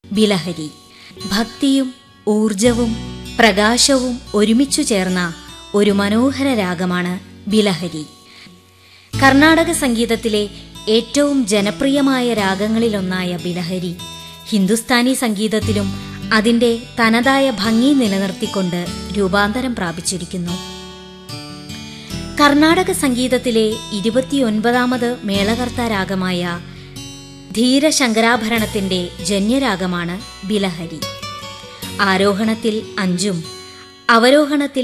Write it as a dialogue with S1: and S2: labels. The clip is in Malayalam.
S1: ബിലഹരി ഭക്തിയും ഊർജവും പ്രകാശവും ഒരുമിച്ചു ചേർന്ന ഒരു മനോഹര രാഗമാണ് ബിലഹരി കർണാടക സംഗീതത്തിലെ ഏറ്റവും ജനപ്രിയമായ രാഗങ്ങളിലൊന്നായ ബിലഹരി ഹിന്ദുസ്ഥാനി സംഗീതത്തിലും അതിന്റെ തനതായ ഭംഗി നിലനിർത്തിക്കൊണ്ട് രൂപാന്തരം പ്രാപിച്ചിരിക്കുന്നു കർണാടക സംഗീതത്തിലെ ഇരുപത്തിയൊൻപതാമത് മേളകർത്ത രാഗമായ ധീരശങ്കരാഭരണത്തിന്റെ ജന്യരാഗമാണ് ബിലഹരി ആരോഹണത്തിൽ അഞ്ചും അവരോഹണത്തിൽ